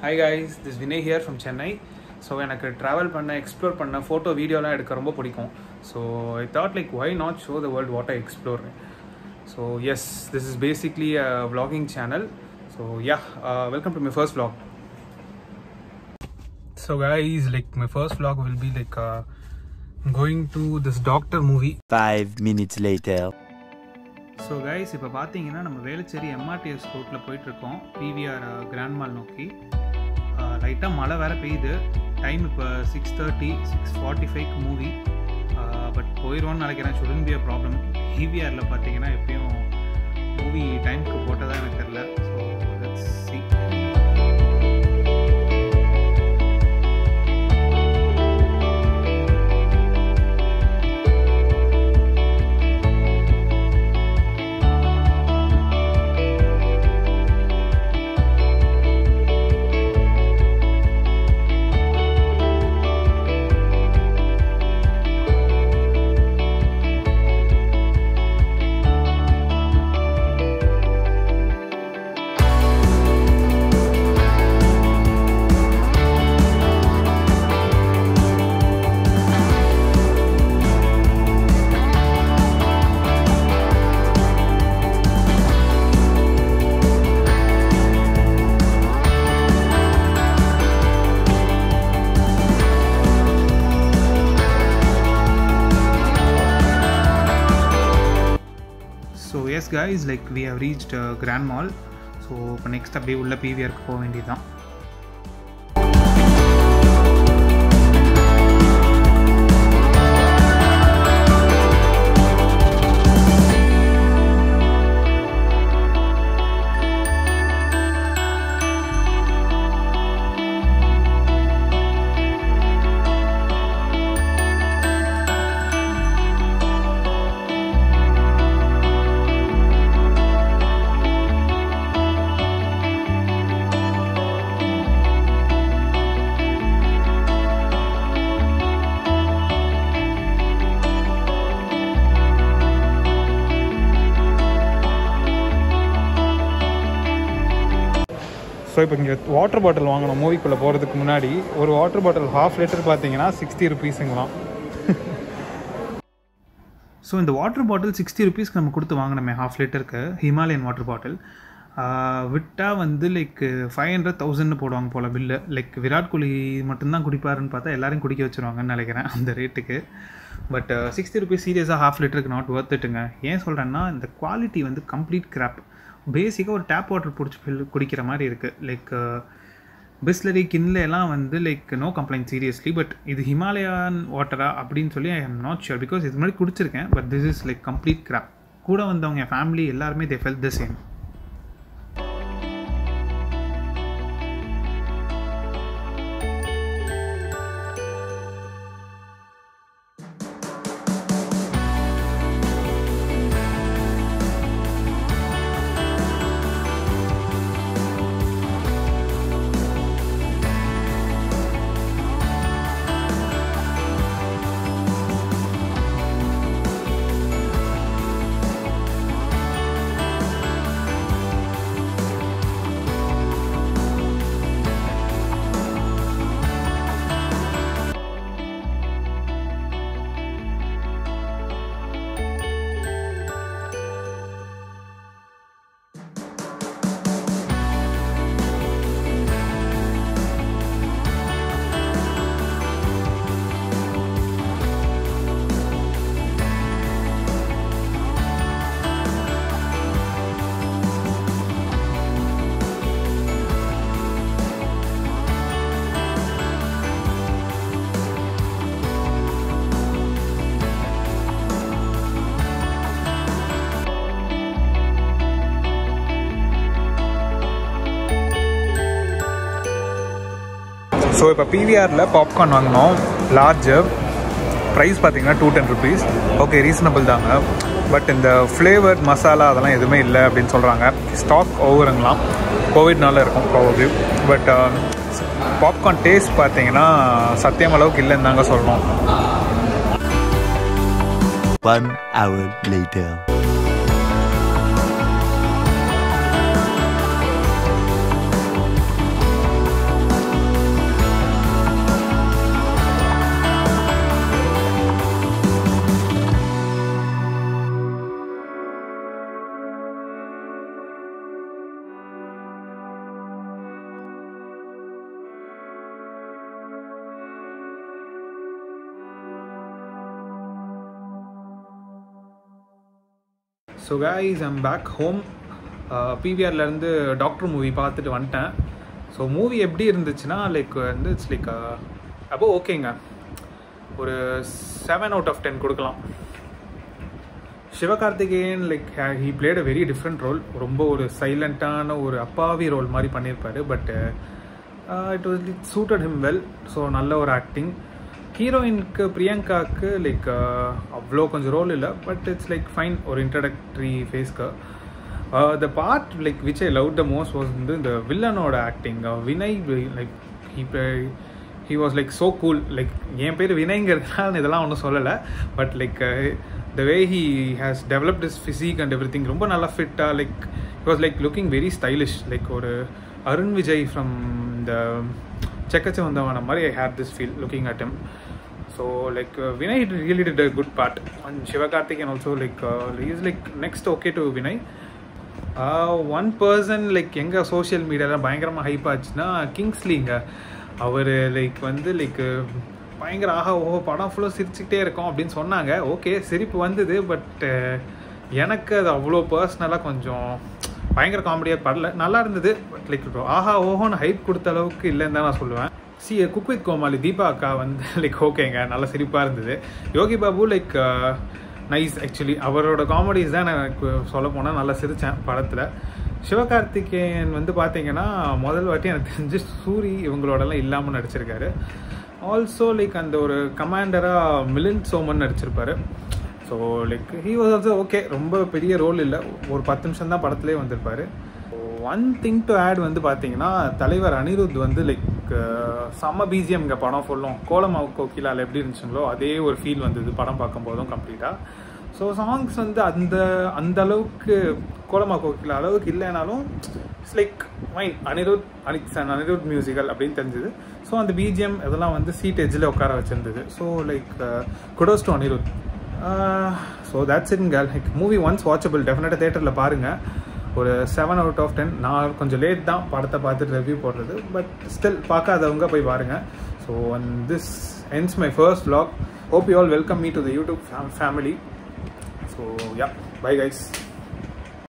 Hi guys this Vinay here from Chennai so எனக்கு travel பண்ண explore பண்ண ஃபோட்டோ வீடியோலாம் எடுக்க ரொம்ப பிடிக்கும் so I thought like why not show the world what I explore so yes this is basically a vlogging channel so ya welcome to my first vlog so guys like my first vlog will be like uh, going to this doctor movie Five minutes later. So guys இப்போ பார்த்தீங்கன்னா நம்ம Velachery MRTS ரோட்டில் போயிட்டுருக்கோம் PVR grand mall நோக்கி லைட்டாக மழை வேற பெய்யுது டைம் இப்போ சிக்ஸ் தேர்ட்டி சிக்ஸ் ஃபார்ட்டி ஃபைவ்க்கு மூவி பட் போயிடுவோன்னு நினைக்கிறேன் ஷுடன் பி அ ப்ராப்ளம் பிவிஆரில் பார்த்தீங்கன்னா எப்பயும் மூவி டைமுக்கு போட்டதாக எனக்கு தெரில so let's see so yes guys like we have reached grand mall so இப்போ நெக்ஸ்ட் அப்படியே உள்ள பிவிஆருக்கு போக வேண்டியதுதான் ஸோ இப்போ இங்கே வாட்டர் பாட்டில் வாங்கணும் மூவிக்குள்ளே போகிறதுக்கு முன்னாடி ஒரு வாட்டர் பாட்டில் ஹாஃப் லிட்டர் பார்த்தீங்கன்னா சிக்ஸ்டி ருபீஸுங்களாம் ஸோ இந்த வாட்டர் பாட்டில் சிக்ஸ்டி ருபீஸ்க்கு நம்ம கொடுத்து வாங்கினோமே ஹாஃப் லிட்டருக்கு ஹிமாலயன் வாட்டர் பாட்டில் விட்டால் வந்து லைக் ஃபைவ் ஹண்ட்ரட் தௌசண்ட்னு போடுவாங்க போல் பில்லு லைக் விராட் கோலி மட்டும்தான் குடிப்பாருன்னு பார்த்தா எல்லாரையும் குடிக்க வச்சுருவாங்கன்னு நினைக்கிறேன் அந்த ரேட்டுக்கு பட் சிக்ஸ்டி ருபீஸ் சீரியஸாக ஹாஃப் லிட்டருக்கு நாட் ஒர்த் இட்டுங்க ஏன் சொல்கிறேன்னா இந்த குவாலிட்டி வந்து கம்ப்ளீட் கிராப் பேசிக்காக ஒரு டேப் வாட்டர் பிடிச்சி குடிக்கிற மாதிரி இருக்குது லைக் பிஸ்லரி கின்ல எல்லாம் வந்து like no complaint seriously but இது ஹிமாலயான் வாட்டரா அப்படின்னு சொல்லி I am not sure because இது மாதிரி குடிச்சிருக்கேன் but this is like complete crap கூட வந்தவங்க என் ஃபேமிலி எல்லாருமே they felt the same so இப்போ பிவிஆரில் பாப்கார்ன் வாங்கினோம் லார்ஜு ப்ரைஸ் பார்த்தீங்கன்னா two ten rupees okay reasonable தாங்க பட் இந்த ஃப்ளேவர்ட் மசாலா அதெல்லாம் எதுவுமே இல்லை அப்படின்னு சொல்கிறாங்க ஸ்டாக் ஓவருங்களாம் கோவிட்னால இருக்கும் ப்ராபப்ளி பட் பாப்கார்ன் டேஸ்ட் பார்த்தீங்கன்னா சத்தியம் அளவுக்கு இல்லைன்னு தாங்க சொல்லணும் One hour later. So guys I'm back home பிவிஆர்லேருந்து டாக்டர் மூவி பார்த்துட்டு வந்துட்டேன் ஸோ மூவி எப்படி இருந்துச்சுன்னா லைக் வந்து இட்ஸ் லைக் அப்போ ஓகேங்க ஒரு செவன் அவுட் ஆஃப் டென் கொடுக்கலாம் Sivakarthikeyan like he played a very different role ரொம்ப ஒரு சைலண்ட்டான ஒரு அப்பாவி ரோல் மாதிரி பண்ணியிருப்பாரு but it was it suited him well so நல்ல ஒரு ஆக்டிங் ஹீரோயினுக்கு பிரியங்காவுக்கு லைக் அவ்வளோ கொஞ்சம் ரோல் இல்லை பட் இட்ஸ் லைக் ஃபைன் ஒரு இன்ட்ரடக்டரி ஃபேஸ்க்கு the part like which I love the most was வந்து இந்த வில்லனோட ஆக்டிங் வினய் லைக் இப்போ he was like so cool like என் பேர் வினய்ங்கிறதுனால இதெல்லாம் ஒன்றும் சொல்லலை but like the way he has developed is physique and everything ரொம்ப நல்லா ஃபிட்டாக like it was like looking very stylish like ஒரு அருண் விஜய் ஃப்ரம் இந்த செக்கச்ச வந்தவன மாதிரி ஐ hate this feel looking at em so like Vinay really did a good part and Sivakarthik and also like is like next okay to Vinay one person like எங்கே social மீடியாவில் பயங்கரமாக hype ஆச்சுன்னா கிங்ஸ்லிங்க அவர் like வந்து லைக் பயங்கர ஆஹா ஓஹோ படம் ஃபுல்லாக சிரிச்சுக்கிட்டே இருக்கோம் அப்படின்னு சொன்னாங்க ஓகே சிரிப்பு வந்தது பட் எனக்கு அது அவ்வளோ பர்சனலாக கொஞ்சம் பயங்கர காமெடியாக படல நல்லா இருந்தது பட் லைக் ஆஹா ஓஹோன்னு ஹைப் கொடுத்த அளவுக்கு இல்லைன்னு தான் நான் சொல்லுவேன் சி குக் வித் கோமாளி தீபா அக்கா வந்து லைக் ஓகேங்க நல்லா சிரிப்பாக இருந்தது Yogi Babu like nice actually அவரோட காமெடிஸ் தான் எனக்கு சொல்ல போனால் நல்லா சிரித்தேன் படத்தில் சிவகார்த்திகேயன் வந்து பார்த்தீங்கன்னா முதல் வாட்டி எனக்கு தெரிஞ்சு சூரி இவங்களோடலாம் இல்லாமல் நடிச்சிருக்காரு ஆல்சோ லைக் அந்த ஒரு கமாண்டராக மிலின் சோமன் நடிச்சிருப்பாரு so like he was also okay ரொம்ப பெரிய ரோல் இல்லை ஒரு பத்து நிமிஷம் தான் படத்துலேயே வந்திருப்பாரு ஒன் திங் டு ஆட் வந்து பார்த்தீங்கன்னா தலைவர் அனிருத் வந்து லைக் செம்ம பிஜிஎம்ங்க படம் ஃபுல்லும் கோலமாவு கோகிலால் எப்படி இருந்துச்சுங்களோ அதே ஒரு ஃபீல் வந்தது படம் பார்க்கும்போதும் கம்ப்ளீட்டாக ஸோ சாங்ஸ் வந்து அந்த அந்த அளவுக்கு கோலமா கோகிலா அளவுக்கு இல்லைனாலும் இட்ஸ் லைக் மைன் அனிருத் அனிக்ஸ் அண்ட் அனிருத் மியூசிக்கல் அப்படின்னு தெரிஞ்சது ஸோ அந்த பிஜிஎம் இதெல்லாம் வந்து சீட் எஜ்ஜில் உட்கார வச்சிருந்தது so like kudos to Anirudh so that's in கேல் லைக் மூவி ஒன்ஸ் வாட்சபிள் டெஃபினட்டாக தேட்டரில் பாருங்கள் ஒரு செவன் அவுட் ஆஃப் டென் நான் கொஞ்சம் லேட் தான் படத்தை பார்த்துட்டு ரிவ்யூ போடுறது பட் ஸ்டில் பார்க்காதவங்க போய் பாருங்கள் so and this ends my first vlog hope you all welcome me to the youtube fam- family so yeah bye guys